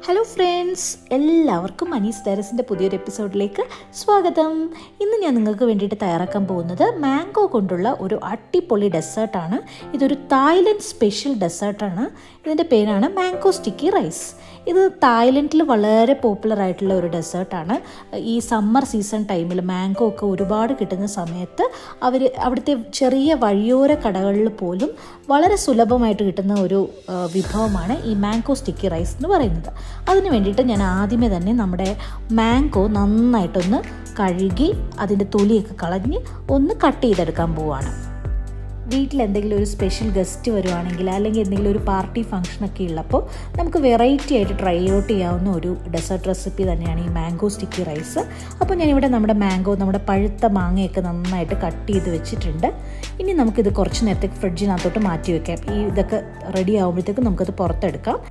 hello friends എല്ലാവർക്കും മനീസ് ടെറസിൻ്റെ പുതിയൊരു എപ്പിസോഡിലേക്ക് സ്വാഗതം ഇന്ന് ഞാൻ നിങ്ങൾക്ക് വേണ്ടിയിട്ട് തയ്യാറാക്കാൻ പോകുന്നത് മാംഗോ കൊണ്ടുള്ള ഒരു അട്ടിപ്പൊളി ഡെസേർട്ടാണ് ഇതൊരു തായ്ലൻഡ് സ്പെഷ്യൽ ഡെസേർട്ടാണ് ഇതിൻ്റെ പേരാണ് മാംഗോ സ്റ്റിക്കി റൈസ് ഇത് തായ്ലൻഡിൽ വളരെ പോപ്പുലർ ആയിട്ടുള്ള ഒരു ഡെസേർട്ടാണ് ഈ സമ്മർ സീസൺ ടൈമിൽ മാംഗോ ഒക്കെ ഒരുപാട് കിട്ടുന്ന സമയത്ത് അവർ അവിടുത്തെ ചെറിയ വഴിയോര കടകളിൽ പോലും വളരെ സുലഭമായിട്ട് കിട്ടുന്ന ഒരു ആ, വിഭവമാണ് ഈ മാംഗോ സ്റ്റിക്കി റൈസ് എന്ന് പറയുന്നത് അതിന് വേണ്ടിയിട്ട് ഞാൻ ആദ്യമേ തന്നെ നമ്മുടെ മാംഗോ നന്നായിട്ടൊന്ന് കഴുകി അതിൻ്റെ തൊലിയൊക്കെ കളഞ്ഞ് ഒന്ന് കട്ട് ചെയ്തെടുക്കാൻ പോവുകയാണ് വീട്ടിൽ എന്തെങ്കിലും ഒരു സ്പെഷ്യൽ ഗസ്റ്റ് വരുവാണെങ്കിൽ അല്ലെങ്കിൽ എന്തെങ്കിലും ഒരു പാർട്ടി ഫംഗ്ഷനൊക്കെ ഉള്ളപ്പോൾ നമുക്ക് വെറൈറ്റി ആയിട്ട് ട്രൈ ഔട്ട് ചെയ്യാവുന്ന ഒരു ഡെസേർട്ട് റെസിപ്പി തന്നെയാണ് ഈ മാംഗോ സ്റ്റിക്കി റൈസ് അപ്പോൾ ഞാനിവിടെ നമ്മുടെ മാംഗോ നമ്മുടെ പഴുത്ത മാങ്ങയൊക്കെ നന്നായിട്ട് കട്ട് ചെയ്ത് വെച്ചിട്ടുണ്ട് ഇനി നമുക്കിത് കുറച്ച് നേരത്തേക്ക് ഫ്രിഡ്ജിനകത്തോട്ട് മാറ്റി വെക്കാം ഈ ഇതൊക്കെ റെഡി ആകുമ്പോഴത്തേക്ക് നമുക്കത് പുറത്തെടുക്കാം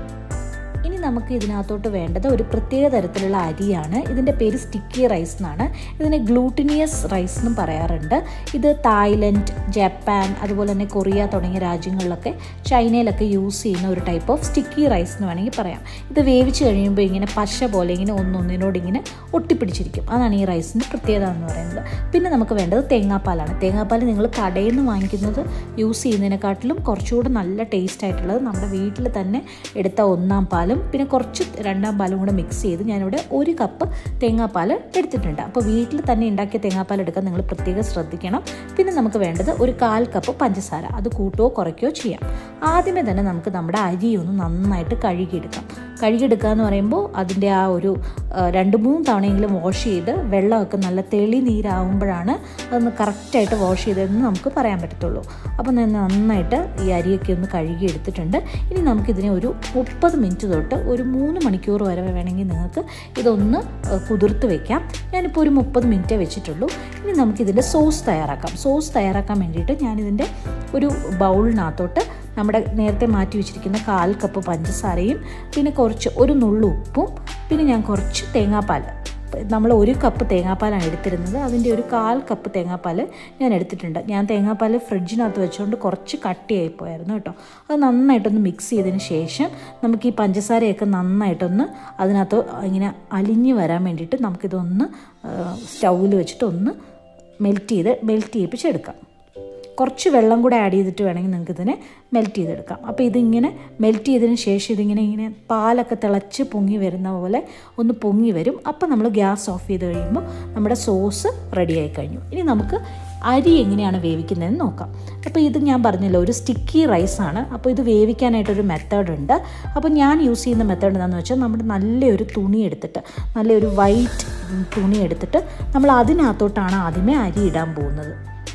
ഇനി നമുക്ക് ഇതിനകത്തോട്ട് വേണ്ടത് ഒരു പ്രത്യേക തരത്തിലുള്ള അരിയാണ് ഇതിൻ്റെ പേര് സ്റ്റിക്കി റൈസ് എന്നാണ് ഇതിനെ ഗ്ലൂട്ടിനിയസ് റൈസ് എന്നും പറയാറുണ്ട് ഇത് തായ്ലൻഡ് ജപ്പാൻ അതുപോലെ തന്നെ കൊറിയ തുടങ്ങിയ രാജ്യങ്ങളിലൊക്കെ ചൈനയിലൊക്കെ യൂസ് ചെയ്യുന്ന ഒരു ടൈപ്പ് ഓഫ് സ്റ്റിക്കി റൈസ് എന്ന് വേണമെങ്കിൽ പറയാം ഇത് വേവിച്ച് കഴിയുമ്പോൾ ഇങ്ങനെ പശ പോലെ ഇങ്ങനെ ഒന്നൊന്നിനോട് ഇങ്ങനെ ഒട്ടിപ്പിടിച്ചിരിക്കും അതാണ് ഈ റൈസിൻ്റെ പ്രത്യേകത എന്ന് പറയുന്നത് പിന്നെ നമുക്ക് വേണ്ടത് തേങ്ങാപ്പാലാണ് തേങ്ങാപ്പാൽ നിങ്ങൾ കടയിൽ നിന്ന് വാങ്ങിക്കുന്നത് യൂസ് ചെയ്യുന്നതിനെക്കാട്ടിലും കുറച്ചുകൂടെ നല്ല ടേസ്റ്റ് ആയിട്ടുള്ളത് നമ്മുടെ വീട്ടിൽ തന്നെ എടുത്ത ഒന്നാം പാലും പിന്നെ കുറച്ച് രണ്ടാം പാലും കൂടെ മിക്സ് ചെയ്ത് ഞാനിവിടെ ഒരു കപ്പ് തേങ്ങാപ്പാൽ എടുത്തിട്ടുണ്ട് അപ്പോൾ വീട്ടിൽ തന്നെ ഉണ്ടാക്കിയ തേങ്ങാപ്പാൽ എടുക്കാൻ നിങ്ങൾ പ്രത്യേകം ശ്രദ്ധിക്കണം പിന്നെ നമുക്ക് വേണ്ടത് ഒരു കാൽ കപ്പ് പഞ്ചസാര അത് കൂട്ടുകയോ കുറയ്ക്കുകയോ ചെയ്യാം ആദ്യമേ തന്നെ നമുക്ക് നമ്മുടെ അരി ഒന്ന് നന്നായിട്ട് കഴുകിയെടുക്കാം കഴുകിയെടുക്കുക എന്ന് പറയുമ്പോൾ അതിൻ്റെ ആ ഒരു ആ, രണ്ട് മൂന്ന് തവണയെങ്കിലും വാഷ് ചെയ്ത് വെള്ളമൊക്കെ നല്ല തെളി നീരാകുമ്പോഴാണ് അതൊന്ന് കറക്റ്റായിട്ട് വാഷ് ചെയ്തതെന്ന് നമുക്ക് പറയാൻ പറ്റത്തുള്ളൂ അപ്പോൾ ഞാൻ നന്നായിട്ട് ഈ അരിയൊക്കെ ഒന്ന് കഴുകി എടുത്തിട്ടുണ്ട് ഇനി നമുക്കിതിനെ ഒരു മുപ്പത് മിനിറ്റ് തൊട്ട് ഒരു മൂന്ന് മണിക്കൂർ വരെ വേണമെങ്കിൽ നിങ്ങൾക്ക് ഇതൊന്ന് ആ, കുതിർത്ത് വെക്കാം ഞാനിപ്പോൾ ഒരു മുപ്പത് മിനിറ്റേ വെച്ചിട്ടുള്ളൂ ഇനി നമുക്കിതിൻ്റെ സോസ് തയ്യാറാക്കാം സോസ് തയ്യാറാക്കാൻ വേണ്ടിയിട്ട് ഞാനിതിൻ്റെ ഒരു ബൗളിനകത്തോട്ട് നമ്മുടെ നേരത്തെ മാറ്റി വെച്ചിരിക്കുന്ന കാൽ കപ്പ് പഞ്ചസാരയും പിന്നെ കുറച്ച് ഒരു നുള്ളു ഉപ്പും പിന്നെ ഞാൻ കുറച്ച് തേങ്ങാപ്പാൽ നമ്മൾ ഒരു കപ്പ് തേങ്ങാപ്പാലാണ് എടുത്തിരുന്നത് അതിൻ്റെ ഒരു കാൽ കപ്പ് തേങ്ങാപ്പാൽ ഞാൻ എടുത്തിട്ടുണ്ട് ഞാൻ തേങ്ങാപ്പാൽ ഫ്രിഡ്ജിനകത്ത് വെച്ചുകൊണ്ട് കുറച്ച് കട്ടിയായി പോയായിരുന്നു കേട്ടോ അത് നന്നായിട്ടൊന്ന് മിക്സ് ചെയ്തതിന് ശേഷം നമുക്ക് ഈ പഞ്ചസാരയൊക്കെ നന്നായിട്ടൊന്ന് അതിനകത്ത് ഇങ്ങനെ അലിഞ്ഞ് വരാൻ വേണ്ടിയിട്ട് നമുക്കിതൊന്ന് സ്റ്റൗവിൽ വെച്ചിട്ട് ഒന്ന് മെൽറ്റ് ചെയ്ത് മെൽറ്റ് ചെയ്യിപ്പിച്ചെടുക്കാം കുറച്ച് വെള്ളം കൂടെ ആഡ് ചെയ്തിട്ട് വേണമെങ്കിൽ നിങ്ങൾക്ക് ഇതിനെ മെൽറ്റ് ചെയ്തെടുക്കാം അപ്പോൾ ഇതിങ്ങനെ മെൽറ്റ് ചെയ്തതിന് ശേഷം ഇതിങ്ങനെ ഇങ്ങനെ പാലൊക്കെ തിളച്ച് പൊങ്ങി വരുന്ന പോലെ ഒന്ന് പൊങ്ങി വരും അപ്പോൾ നമ്മൾ ഗ്യാസ് ഓഫ് ചെയ്ത് കഴിയുമ്പോൾ നമ്മുടെ സോസ് റെഡിയായി കഴിഞ്ഞു ഇനി നമുക്ക് അരി എങ്ങനെയാണ് വേവിക്കുന്നതെന്ന് നോക്കാം അപ്പോൾ ഇത് ഞാൻ പറഞ്ഞല്ലോ ഒരു സ്റ്റിക്കി റൈസാണ് അപ്പോൾ ഇത് വേവിക്കാനായിട്ടൊരു മെത്തേഡ് ഉണ്ട് അപ്പോൾ ഞാൻ യൂസ് ചെയ്യുന്ന മെത്തേഡ് എന്താണെന്ന് വെച്ചാൽ നമ്മുടെ നല്ലൊരു തുണി എടുത്തിട്ട് നല്ലൊരു വൈറ്റ് തുണി എടുത്തിട്ട് നമ്മൾ അതിനകത്തോട്ടാണ് ആദ്യമേ അരി ഇടാൻ പോകുന്നത്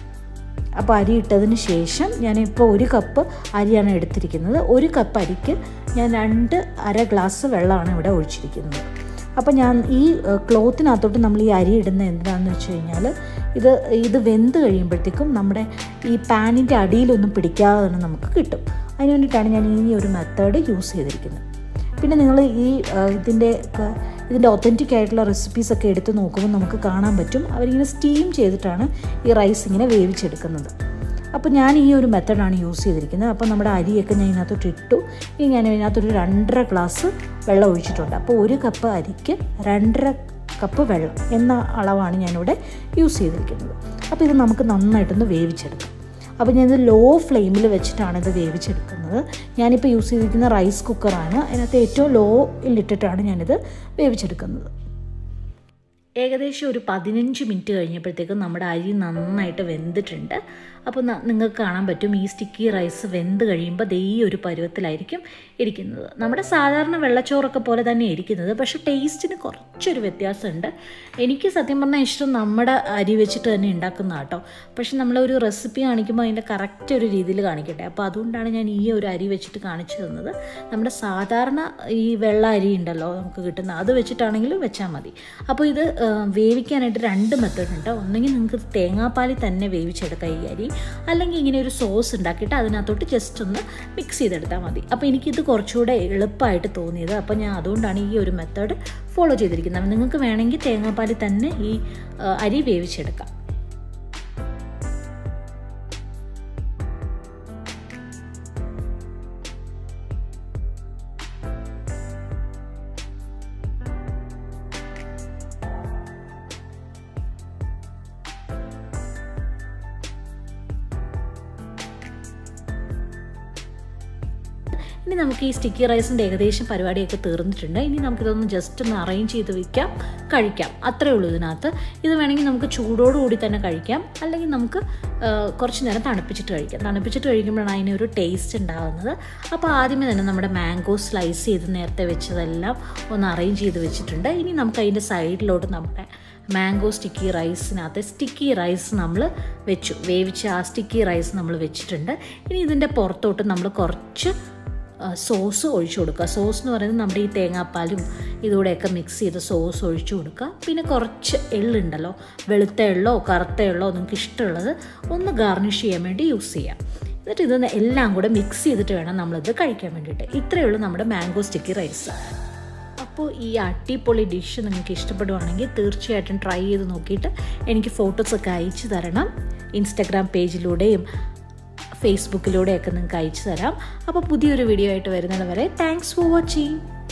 അപ്പോൾ അരി ഇട്ടതിന് ശേഷം ഞാനിപ്പോൾ ഒരു കപ്പ് അരിയാണ് എടുത്തിരിക്കുന്നത് ഒരു കപ്പ് അരിക്ക് ഞാൻ രണ്ട് അര ഗ്ലാസ് വെള്ളമാണ് ഇവിടെ ഒഴിച്ചിരിക്കുന്നത് അപ്പോൾ ഞാൻ ഈ ഏഹ്, ക്ലോത്തിനകത്തോട്ട് നമ്മൾ ഈ അരി ഇടുന്ന എന്താണെന്ന് വെച്ച് കഴിഞ്ഞാൽ ഇത് ഇത് വെന്ത് കഴിയുമ്പോഴത്തേക്കും നമ്മുടെ ഈ പാനിൻ്റെ അടിയിലൊന്നും പിടിക്കാതെ തന്നെ നമുക്ക് കിട്ടും അതിന് വേണ്ടിയിട്ടാണ് ഞാൻ ഈ ഒരു മെത്തേഡ് യൂസ് ചെയ്തിരിക്കുന്നത് പിന്നെ നിങ്ങൾ ഈ ആ, ഇതിൻ്റെ ക- ഇതിൻ്റെ ഒത്തൻറ്റിക് ആയിട്ടുള്ള റെസിപ്പീസ് ഒക്കെ എടുത്ത് നോക്കുമ്പോൾ നമുക്ക് കാണാൻ പറ്റും അവരിങ്ങനെ സ്റ്റീം ചെയ്തിട്ടാണ് ഈ റൈസ് ഇങ്ങനെ വേവിച്ചെടുക്കുന്നത് അപ്പോൾ ഞാൻ ഈ ഒരു മെത്തഡാണ് യൂസ് ചെയ്തിരിക്കുന്നത് അപ്പോൾ നമ്മുടെ അരിയൊക്കെ ഞാൻ ഇതിനകത്തോട്ട് ഇട്ടു ഇനി ഞാൻ ഇതിനകത്തൊരു രണ്ടര ഗ്ലാസ് വെള്ളം ഒഴിച്ചിട്ടുണ്ട് അപ്പോൾ ഒരു കപ്പ് അരിക്ക് രണ്ടര കപ്പ് വെള്ളം എന്ന അളവാണ് ഞാനിവിടെ യൂസ് ചെയ്തിരിക്കുന്നത് അപ്പോൾ ഇത് നമുക്ക് നന്നായിട്ടൊന്ന് വേവിച്ചെടുക്കാം അപ്പോൾ ഞാനിത് ലോ ഫ്ലെയിമിൽ വെച്ചിട്ടാണ് ഇത് വേവിച്ചെടുക്കുന്നത് ഞാനിപ്പോൾ യൂസ് ചെയ്തിരിക്കുന്ന റൈസ് കുക്കറാണ് അതിനകത്ത് ഏറ്റവും ലോയിലിട്ടിട്ടാണ് ഞാനിത് വേവിച്ചെടുക്കുന്നത് ഏകദേശം ഒരു പതിനഞ്ച് മിനിറ്റ് കഴിഞ്ഞപ്പോഴത്തേക്കും നമ്മുടെ അരി നന്നായിട്ട് വെന്തിട്ടുണ്ട് അപ്പോൾ ന- നിങ്ങൾക്ക് കാണാൻ പറ്റും ഈ സ്റ്റിക്കി റൈസ് വെന്ത് കഴിയുമ്പോൾ ദേ ഈ ഒരു പരുവത്തിലായിരിക്കും ഇരിക്കുന്നത് നമ്മുടെ സാധാരണ വെള്ളച്ചോറൊക്കെ പോലെ തന്നെ ഇരിക്കുന്നത് പക്ഷേ ടേസ്റ്റിന് കുറച്ചൊരു വ്യത്യാസമുണ്ട് എനിക്ക് സത്യം പറഞ്ഞാൽ ഇഷ്ടം നമ്മുടെ അരി വെച്ചിട്ട് തന്നെ ഉണ്ടാക്കുന്ന കേട്ടോ പക്ഷെ നമ്മളൊരു റെസിപ്പി കാണിക്കുമ്പോൾ അതിൻ്റെ കറക്റ്റ് ഒരു രീതിയിൽ കാണിക്കട്ടെ അപ്പോൾ അതുകൊണ്ടാണ് ഞാൻ ഈ ഒരു അരി വെച്ചിട്ട് കാണിച്ചു തന്നത് നമ്മുടെ സാധാരണ ഈ വെള്ള അരി ഉണ്ടല്ലോ നമുക്ക് കിട്ടുന്ന അത് വെച്ചിട്ടാണെങ്കിലും വെച്ചാൽ മതി അപ്പോൾ ഇത് ആ, വേവിക്കാനായിട്ട് രണ്ട് മെത്തേഡ് ഉണ്ട് ഒന്നെങ്കിൽ നിങ്ങൾക്ക് തേങ്ങാപ്പാലിൽ തന്നെ വേവിച്ചെടുക്കാം ഈ അരി അല്ലെങ്കിൽ ഇങ്ങനെ ഒരു സോസ് ഉണ്ടാക്കിയിട്ട് അതിനകത്തോട്ട് ജസ്റ്റ് ഒന്ന് മിക്സ് ചെയ്തെടുത്താൽ മതി അപ്പോൾ എനിക്കിത് കുറച്ചുകൂടെ എളുപ്പമായിട്ട് തോന്നിയത് അപ്പോൾ ഞാൻ അതുകൊണ്ടാണ് ഈ ഒരു മെത്തേഡ് ഫോളോ ചെയ്തിരിക്കുന്നത് നിങ്ങൾക്ക് വേണമെങ്കിൽ തേങ്ങാപ്പാലിൽ തന്നെ ഈ ആ, അരി വേവിച്ചെടുക്കാം ഇനി നമുക്ക് ഈ സ്റ്റിക്കി റൈസിൻ്റെ ഏകദേശം പരിപാടിയൊക്കെ തീർന്നിട്ടുണ്ട് ഇനി നമുക്കിതൊന്ന് ജസ്റ്റ് ഒന്ന് അറേഞ്ച് ചെയ്ത് വെക്കാം കഴിക്കാം അത്രേ ഉള്ളൂ ഇതിനകത്ത് ഇത് വേണമെങ്കിൽ നമുക്ക് ചൂടോടുകൂടി തന്നെ കഴിക്കാം അല്ലെങ്കിൽ നമുക്ക് ആ, കുറച്ച് നേരം തണുപ്പിച്ചിട്ട് കഴിക്കാം തണുപ്പിച്ചിട്ട് കഴിക്കുമ്പോഴാണ് അതിനൊരു ടേസ്റ്റ് ഉണ്ടാകുന്നത് അപ്പോൾ ആദ്യമേ തന്നെ നമ്മുടെ മാംഗോ സ്ലൈസ് ചെയ്ത് നേരത്തെ വെച്ചതെല്ലാം ഒന്ന് അറേഞ്ച് ചെയ്ത് വെച്ചിട്ടുണ്ട് ഇനി നമുക്ക് അതിൻ്റെ സൈഡിലോട്ട് നമ്മുടെ മാംഗോ സ്റ്റിക്കി റൈസിനകത്ത് സ്റ്റിക്കി റൈസ് നമ്മൾ വെച്ചു വേവിച്ച ആ സ്റ്റിക്കി റൈസ് നമ്മൾ വെച്ചിട്ടുണ്ട് ഇനി ഇതിൻ്റെ പുറത്തോട്ട് നമ്മൾ കുറച്ച് ആ, സോസ് ഒഴിച്ചു കൊടുക്കുക സോസ് എന്ന് പറയുന്നത് നമ്മുടെ ഈ തേങ്ങാപ്പാലും ഇതുകൂടെയൊക്കെ മിക്സ് ചെയ്ത് സോസ് ഒഴിച്ചു കൊടുക്കുക പിന്നെ കുറച്ച് എള്ളുണ്ടല്ലോ വെളുത്ത എള്ളോ കറുത്ത എള്ളോ നിങ്ങൾക്ക് ഇഷ്ടമുള്ളത് ഒന്ന് ഗാർണിഷ് ചെയ്യാൻ വേണ്ടി യൂസ് ചെയ്യാം എന്നിട്ട് ഇതൊന്ന് എല്ലാം കൂടെ മിക്സ് ചെയ്തിട്ട് വേണം നമ്മളിത് കഴിക്കാൻ വേണ്ടിയിട്ട് ഇത്രയേ ഉള്ളൂ നമ്മുടെ മാംഗോ സ്റ്റിക്കി റൈസ് അപ്പോൾ ഈ അടിപൊളി ഡിഷ് നിങ്ങൾക്ക് ഇഷ്ടപ്പെടുവാണെങ്കിൽ തീർച്ചയായിട്ടും ട്രൈ ചെയ്ത് നോക്കിയിട്ട് എനിക്ക് ഫോട്ടോസൊക്കെ അയച്ചു തരണം ഇൻസ്റ്റഗ്രാം പേജിലൂടെയും ഫേസ്ബുക്കിലൂടെയൊക്കെ നിങ്ങൾക്ക് അയച്ചു തരാം അപ്പോൾ പുതിയൊരു വീഡിയോ ആയിട്ട് വരുന്നത് വരെ താങ്ക്സ് ഫോർ വാച്ചിങ്